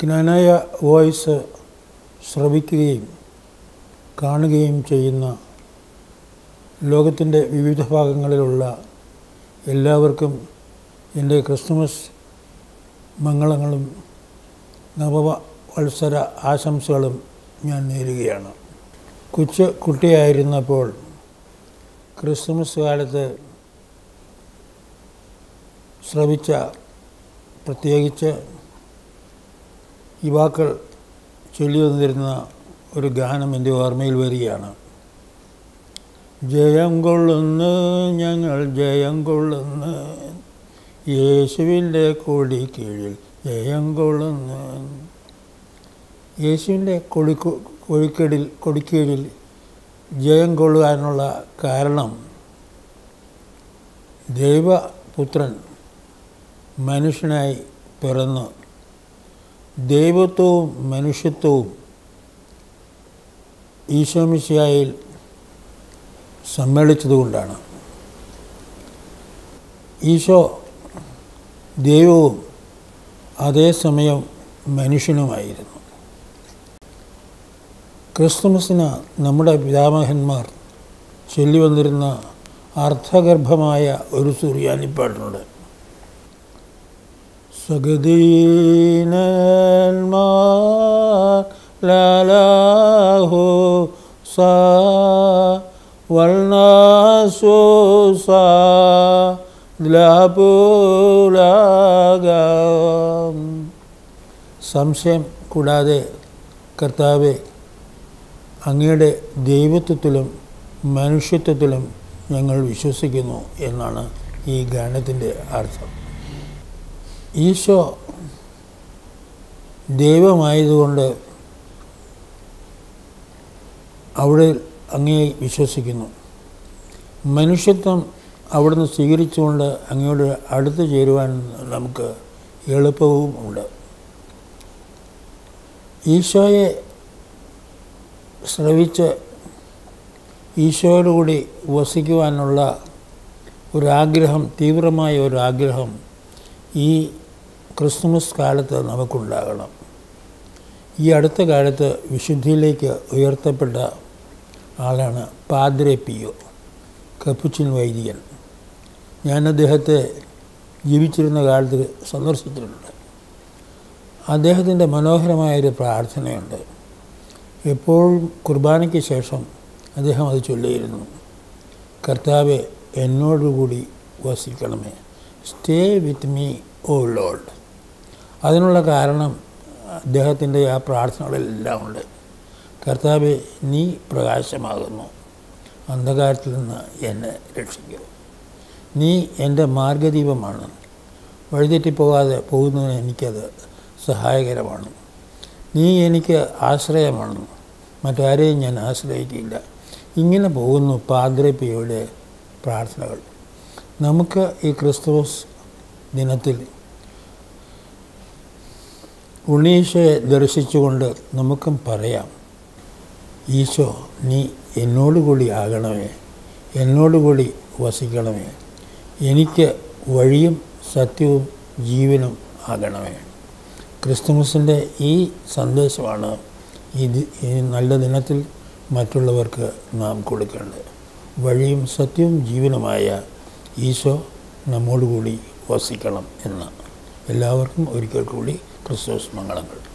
ജ്ഞാനായ voice ശ്രവിക്കുകയും കാണുകയും ചെയ്യുന്ന ലോകത്തിൻ്റെ വിവിധ ഭാഗങ്ങളിലുള്ള എല്ലാവർക്കും എൻ്റെ ക്രിസ്തുമസ് മംഗളങ്ങളും നവവത്സര ആശംസകളും ഞാൻ നേരുകയാണ് കൊച്ചു കുട്ടിയായിരുന്നപ്പോൾ ക്രിസ്തുമസ് കാലത്ത് ശ്രവിച്ച പ്രത്യേകിച്ച് യുവാക്കൾ ചൊല്ലി വന്നിരുന്ന ഒരു ഗാനം എൻ്റെ ഓർമ്മയിൽ വരികയാണ് ജയം കൊള്ളുന്നു ഞങ്ങൾ ജയം കൊള്ളുന്നു യേശുവിൻ്റെ കൊടി കീഴിൽ ജയം കൊള്ളുന്നു യേശുവിൻ്റെ കൊടി കൊടിക്കീഴിൽ കൊടിക്കീഴിൽ ജയം കൊള്ളുവാനുള്ള കാരണം ദൈവപുത്രൻ മനുഷ്യനായി പിറന്ന് ദൈവത്വവും മനുഷ്യത്വവും ഈശോമിശിയായിൽ സമ്മേളിച്ചതുകൊണ്ടാണ് ഈശോ ദൈവവും അതേസമയം മനുഷ്യനുമായിരുന്നു ക്രിസ്തുമസിന് നമ്മുടെ പിതാമഹന്മാർ ചൊല്ലി വന്നിരുന്ന അർത്ഥഗർഭമായ ഒരു സുറിയാനിപ്പാട്ടുണ്ട് സഗദീനന്മാർ ലാലാഹോ സാ വൽനാസോ സാ ദ്ലാപുലാകാം സംശയം കൂടാതെ കർത്താവെ അങ്ങയുടെ ദൈവത്വത്തിലും മനുഷ്യത്വത്തിലും ഞങ്ങൾ വിശ്വസിക്കുന്നു എന്നാണ് ഈ ഗാനത്തിൻ്റെ അർത്ഥം ഈശോ ദൈവമായതുകൊണ്ട് അവിടെ അങ്ങേ വിശ്വസിക്കുന്നു മനുഷ്യത്വം അവിടുന്ന് സ്വീകരിച്ചുകൊണ്ട് അങ്ങയോട് അടുത്ത് ചേരുവാൻ നമുക്ക് എളുപ്പവും ഉണ്ട് ഈശോയെ ശ്രവിച്ച് ഈശോയോടുകൂടി വസിക്കുവാനുള്ള ഒരാഗ്രഹം തീവ്രമായ ഒരാഗ്രഹം ഈ ക്രിസ്തുമസ് കാലത്ത് നമുക്കുണ്ടാകണം ഈ അടുത്ത കാലത്ത് വിശുദ്ധിയിലേക്ക് ഉയർത്തപ്പെട്ട ആളാണ് പാദ്രെ പിയോ കപ്പുച്ചിൻ വൈദികൻ ഞാൻ അദ്ദേഹത്തെ ജീവിച്ചിരുന്ന കാലത്ത് സന്ദർശിച്ചിട്ടുണ്ട് അദ്ദേഹത്തിൻ്റെ മനോഹരമായൊരു പ്രാർത്ഥനയുണ്ട് എപ്പോഴും കുർബാനയ്ക്ക് ശേഷം അദ്ദേഹം അത് ചൊല്ലിയിരുന്നു കർത്താവെ എന്നോടുകൂടി വസിക്കണമേ stay with me O Lord അതിനുള്ള കാരണം അദ്ദേഹത്തിൻ്റെ ആ പ്രാർത്ഥനകളെല്ലാം ഉണ്ട് കർത്താവെ നീ പ്രകാശമാകുന്നു അന്ധകാരത്തിൽ നിന്ന് എന്നെ രക്ഷിക്കൂ നീ എൻ്റെ മാർഗദീപമാണ് വഴിതെറ്റിപ്പോകാതെ പോകുന്നതിന് എനിക്കത് സഹായകരമാണ് നീ എനിക്ക് ആശ്രയമാണ് മറ്റാരെയും ഞാൻ ആശ്രയിക്കില്ല ഇങ്ങനെ പോകുന്നു പാദ്രപ്പിയുടെ പ്രാർത്ഥനകൾ നമുക്ക് ഈ ക്രിസ്തുമസ് ദിനത്തിൽ ഉണ്ണീശയെ ദർശിച്ചുകൊണ്ട് നമുക്കും പറയാം ഈശോ നീ എന്നോടുകൂടി ആകണമേ എന്നോടുകൂടി വസിക്കണമേ എനിക്ക് വഴിയും സത്യവും ജീവനും ആകണമേ ക്രിസ്തുമസിൻ്റെ ഈ സന്ദേശമാണ് ഈ ഈ നല്ല ദിനത്തിൽ മറ്റുള്ളവർക്ക് നാം കൊടുക്കേണ്ടത് വഴിയും സത്യവും ജീവനുമായ ഈശോ നമ്മോടുകൂടി വസിക്കണം എന്ന് എല്ലാവർക്കും ഒരിക്കൽ കൂടി ക്രിസ്തുമസ് മംഗളങ്ങൾ